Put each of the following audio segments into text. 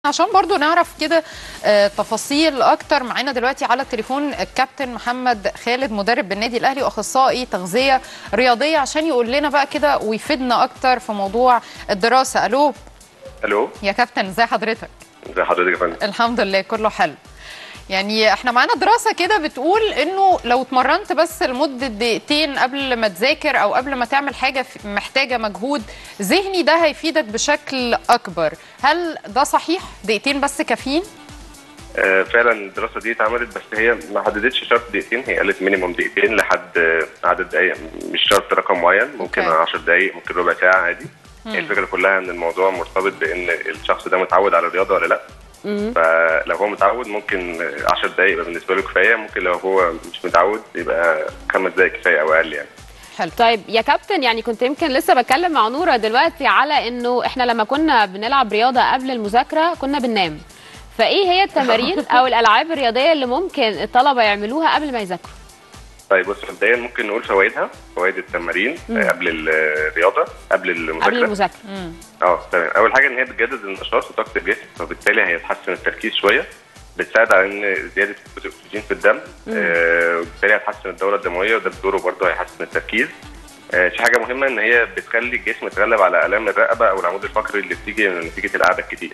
عشان برضو نعرف كده آه، تفاصيل اكتر معانا دلوقتي على التليفون الكابتن محمد خالد مدرب بالنادي الاهلي واخصائي تغذيه رياضيه عشان يقول لنا بقى كده ويفيدنا اكتر في موضوع الدراسه الو الو يا كابتن ازي حضرتك ازي حضرتك يا فندم الحمد لله كله حلو يعني احنا معانا دراسة كده بتقول انه لو اتمرنت بس لمدة دقيقتين قبل ما تذاكر او قبل ما تعمل حاجة في- محتاجة مجهود ذهني ده هيفيدك بشكل اكبر هل ده صحيح دقيقتين بس كافيين آه فعلا الدراسه دي اتعملت بس هي ما حددتش شرط دقيقتين هي قالت مينيموم دقيقتين لحد آه، عدد دقائق مش شرط رقم معين ممكن أوكي. 10 دقائق ممكن ربع ساعه عادي هي الفكره كلها ان الموضوع مرتبط بان الشخص ده متعود على الرياضه ولا لا فلو هو متعود ممكن 10 دقائق يبقى بالنسبه له كفايه ممكن لو هو مش متعود يبقى خمس دقائق كفايه او اقل يعني حلو طيب يا كابتن يعني كنت يمكن لسه بتكلم مع نوره دلوقتي على انه احنا لما كنا بنلعب رياضه قبل المذاكره كنا بننام فايه هي التمارين او الالعاب الرياضيه اللي ممكن الطلبه يعملوها قبل ما يذاكروا طيب بص مبدئيا ممكن نقول فوائدها فوائد التمارين آه، قبل الرياضه قبل المذاكره قبل المذاكره اه تمام اول حاجه ان هي بتجدد النشاط وطاقه الجسم فبالتالي هيتحسن التركيز شويه بتساعد على ان زياده نسبه الاكسجين في الدم آه وبالتالي هتحسن الدوره الدمويه وده بدوره برضه هيحسن التركيز آه في حاجه مهمه ان هي بتخلي الجسم يتغلب على الام الرقبه او العمود الفقري اللي بتيجي من نتيجه القعده الكتير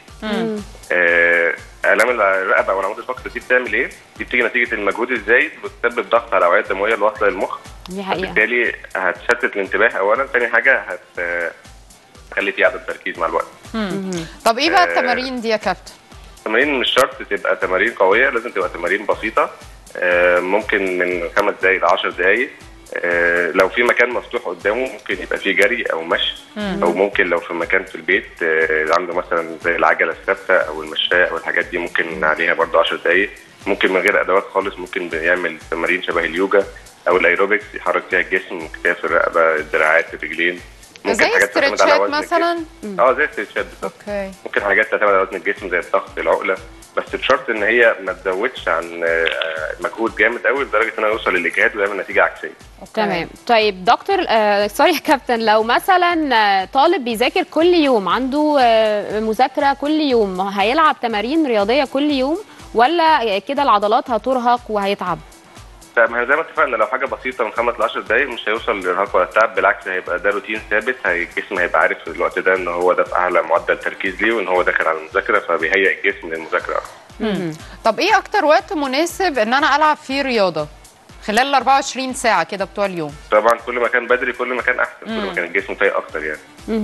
آه، الام الرقبه او العمود الفقري دي بتعمل ايه؟ دي بتيجي نتيجه المجهود الزايد وتسبب ضغط على الاوعيه الدمويه اللي واصله للمخ دي حقيقه بالتالي هتشتت الانتباه اولا ثاني حاجه هت تخلي في عدم تركيز مع الوقت طب ايه بقى آه. التمارين دي يا كابتن التمارين مش شرط تبقى تمارين قويه لازم تبقى تمارين بسيطه آه، ممكن من خمس دقائق ل 10 دقائق آه، لو في مكان مفتوح قدامه ممكن يبقى فيه جري او مشي او ممكن لو في مكان في البيت آه، عنده مثلا زي العجله الثابته او المشايه او الحاجات دي ممكن عليها برضه 10 دقائق ممكن من غير ادوات خالص ممكن يعمل تمارين شبه اليوجا او الايروبكس يحرك فيها الجسم كتاف الرقبه الدراعات الرجلين زي تعتمد على استرتشات وزن الجسم. مثلا اه زي استرتشات بالظبط اوكي ممكن حاجات تعتمد على وزن الجسم زي الضغط العقله بس بشرط ان هي ما تزودش عن آه، مجهود جامد قوي لدرجه انه يوصل للاجهاد ويعمل نتيجه عكسيه تمام طيب دكتور آه سوري يا كابتن لو مثلا آه، طالب بيذاكر كل يوم عنده آه مذاكره كل يوم هيلعب تمارين رياضيه كل يوم ولا كده العضلات هترهق وهيتعب فما هي زي ما اتفقنا لو حاجه بسيطه من خمس ل 10 دقائق مش هيوصل للارهاق ولا التعب بالعكس هيبقى ده روتين ثابت هي الجسم هيبقى عارف في الوقت ده ان هو ده في اعلى معدل تركيز ليه وان هو داخل على المذاكره فبيهيئ الجسم للمذاكره اكتر طب ايه اكتر وقت مناسب ان انا العب فيه رياضة خلال ال 24 ساعة كده بتوع اليوم طبعا كل ما كان بدري كل ما كان احسن كل ما كان الجسم فايق اكتر يعني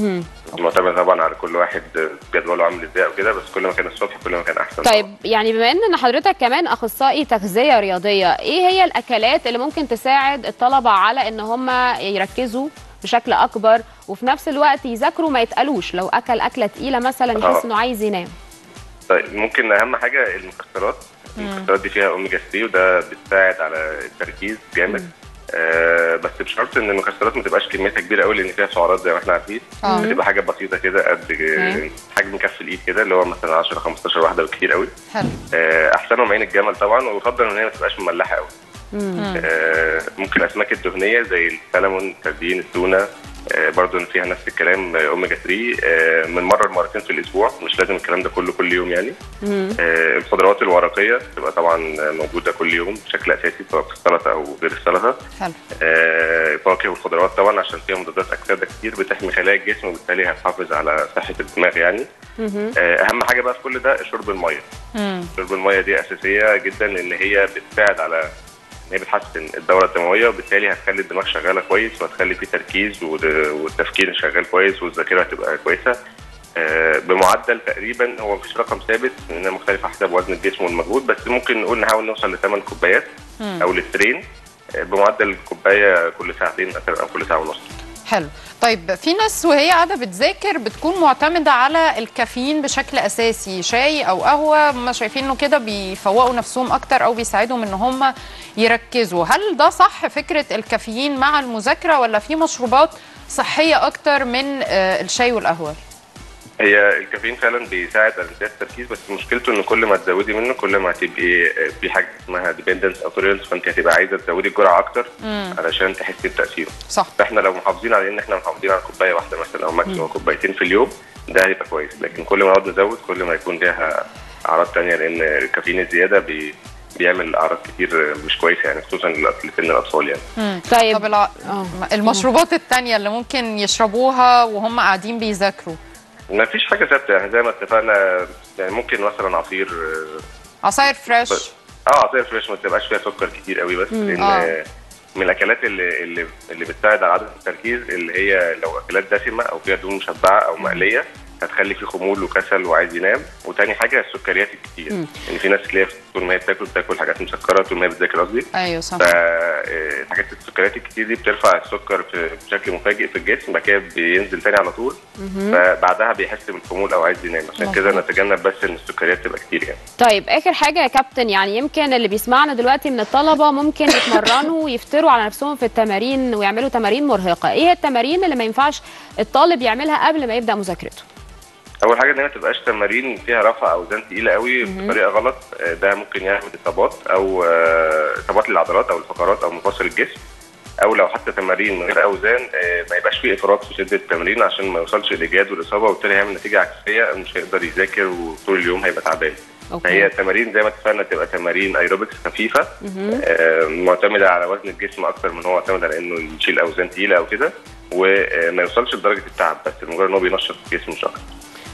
معتمد طبعا على كل واحد جدوله عامل ازاي او كده بس كل ما كان الصبح كل ما كان احسن طيب يعني بما ان حضرتك كمان اخصائي تغذيه رياضيه ايه هي الاكلات اللي ممكن تساعد الطلبه على ان هم يركزوا بشكل اكبر وفي نفس الوقت يذاكروا ما يتقلوش لو اكل اكله تقيله مثلا يحس آه. انه عايز ينام طيب ممكن اهم حاجه المكسرات المكسرات دي فيها اوميجا 3 وده بتساعد على التركيز جامد آه بس بشرط ان المكسرات ما تبقاش كميتها كبيره قوي لان فيها سعرات زي ما احنا عارفين آه. بتبقى حاجه بسيطه كده قد حجم كف الايد كده اللي هو مثلا 10 15 واحده بالكتير قوي حلو آه احسنهم عين الجمل طبعا ويفضل ان هي ما تبقاش مملحه قوي آه ممكن الاسماك الدهنيه زي السلمون السردين التونه آه برضو إن فيها نفس الكلام آه، اوميجا 3 آه من مره لمرتين في الاسبوع مش لازم الكلام ده كله كل يوم يعني آه الخضروات الورقيه تبقى طبعا موجوده كل يوم بشكل اساسي سواء في السلطه او غير السلطه حلو آه، الفواكه والخضروات طبعا عشان فيها مضادات اكسده كتير بتحمي خلايا الجسم وبالتالي هتحافظ على صحه الدماغ يعني آه، اهم حاجه بقى في كل ده شرب الميه مم. شرب الميه دي اساسيه جدا لان هي بتساعد على ان هي بتحسن الدوره الدمويه وبالتالي هتخلي الدماغ شغاله كويس وهتخلي فيه تركيز ود- والتفكير شغال كويس والذاكره هتبقى كويسه آه، بمعدل تقريبا هو مفيش رقم ثابت لانها مختلفه حسب وزن الجسم والمجهود بس ممكن نقول نحاول نوصل لثمان كوبايات او لترين آه، بمعدل كوبايه كل ساعتين مثلا او كل ساعه ونص حلو طيب في ناس وهي قاعده بتذاكر بتكون معتمده على الكافيين بشكل اساسي شاي او قهوه هم شايفين انه كده بيفوقوا نفسهم اكتر او بيساعدهم ان هم يركزوا هل ده صح فكره الكافيين مع المذاكره ولا في مشروبات صحيه اكتر من آه، الشاي والقهوه هي الكافيين فعلا بيساعد على زياده التركيز بس مشكلته ان كل ما تزودي منه كل ما هتبقي آه، في حاجه اسمها ديبندنس او توليرنس فانت هتبقى عايزه تزودي الجرعه اكتر علشان تحسي بتاثيره صح فاحنا لو محافظين على ان احنا محافظين على كوبايه واحده مثلا او ماكسيموم كوبايتين في اليوم ده هيبقى كويس لكن كل ما نقعد نزود كل ما يكون ليها اعراض تانية لان الكافيين الزياده بي بيعمل اعراض كتير مش كويسه يعني خصوصا لسن الاطفال يعني مم. طيب طب الع... آه. المشروبات التانية اللي ممكن يشربوها وهم قاعدين بيذاكروا ما فيش حاجه ثابته يعني زي ما اتفقنا يعني ممكن مثلا عصير آه، عصاير فريش بس- اه عصير فريش ما تبقاش فيها سكر كتير قوي بس لان آه. آه. من الاكلات اللي اللي اللي بتساعد على عدم التركيز اللي هي لو اكلات دسمه او فيها دهون مشبعه او مقليه هتخلي فيه خمول وكسل وعايز ينام وتاني حاجه السكريات الكتير مم. يعني في ناس اللي هي طول ما هي بتاكل بتاكل حاجات مسكره طول ما هي بتذاكر قصدي ايوه صح فالحاجات السكريات الكتير دي بترفع السكر في- بشكل مفاجئ في الجسم بعد كده بينزل تاني على طول فبعدها بيحس بالخمول او عايز ينام عشان كده مظبوط. نتجنب بس ان السكريات تبقى كتير يعني طيب اخر حاجه يا كابتن يعني يمكن اللي بيسمعنا دلوقتي من الطلبه ممكن يتمرنوا ويفتروا على نفسهم في التمارين ويعملوا تمارين مرهقه ايه التمارين اللي ما ينفعش الطالب يعملها قبل ما يبدا مذاكرته اول حاجه ان هي ما تبقاش تمارين فيها رفع اوزان تقيله قوي بطريقه غلط آه، ده ممكن يعمل اصابات او آه، اصابات للعضلات او الفقرات او مفاصل الجسم او لو حتى تمارين من غير اوزان آه، ما يبقاش فيه افراط في شده التمرين عشان ما يوصلش الاجهاد والاصابه وبالتالي هيعمل نتيجه عكسيه مش هيقدر يذاكر وطول اليوم هيبقى تعبان أوكي. فهي التمارين زي ما اتفقنا تبقى تمارين ايروبكس خفيفه آه، معتمده على وزن الجسم اكتر من هو معتمد على انه يشيل اوزان تقيله او كده وما يوصلش لدرجه التعب بس مجرد ان هو بينشط الجسم مش اكتر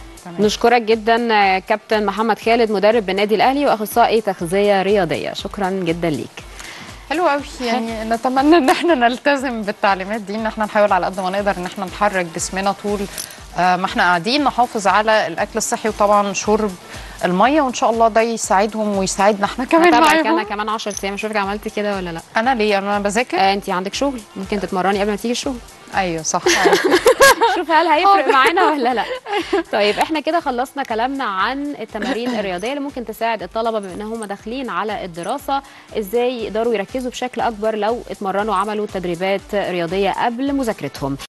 نشكرك جدا آه، كابتن محمد خالد مدرب بالنادي الاهلي واخصائي تغذيه رياضيه شكرا جدا ليك حلو قوي يعني نتمنى ان احنا نلتزم بالتعليمات دي ان احنا نحاول على قد ما نقدر ان احنا نحرك جسمنا طول آه، ما احنا قاعدين نحافظ على الاكل الصحي وطبعا شرب الميه وان شاء الله ده يساعدهم ويساعدنا احنا كمان هتابعك انا معاهم كمان 10 ايام اشوفك عملتي كده ولا لا انا ليه انا بذاكر آه انت عندك شغل ممكن تتمرني قبل ما تيجي الشغل ايوه صح أيوة. شوف هل هيفرق معانا ولا لا طيب احنا كده خلصنا كلامنا عن التمارين الرياضيه اللي ممكن تساعد الطلبه بما ان هم داخلين على الدراسه ازاي يقدروا يركزوا بشكل اكبر لو اتمرنوا وعملوا تدريبات رياضيه قبل مذاكرتهم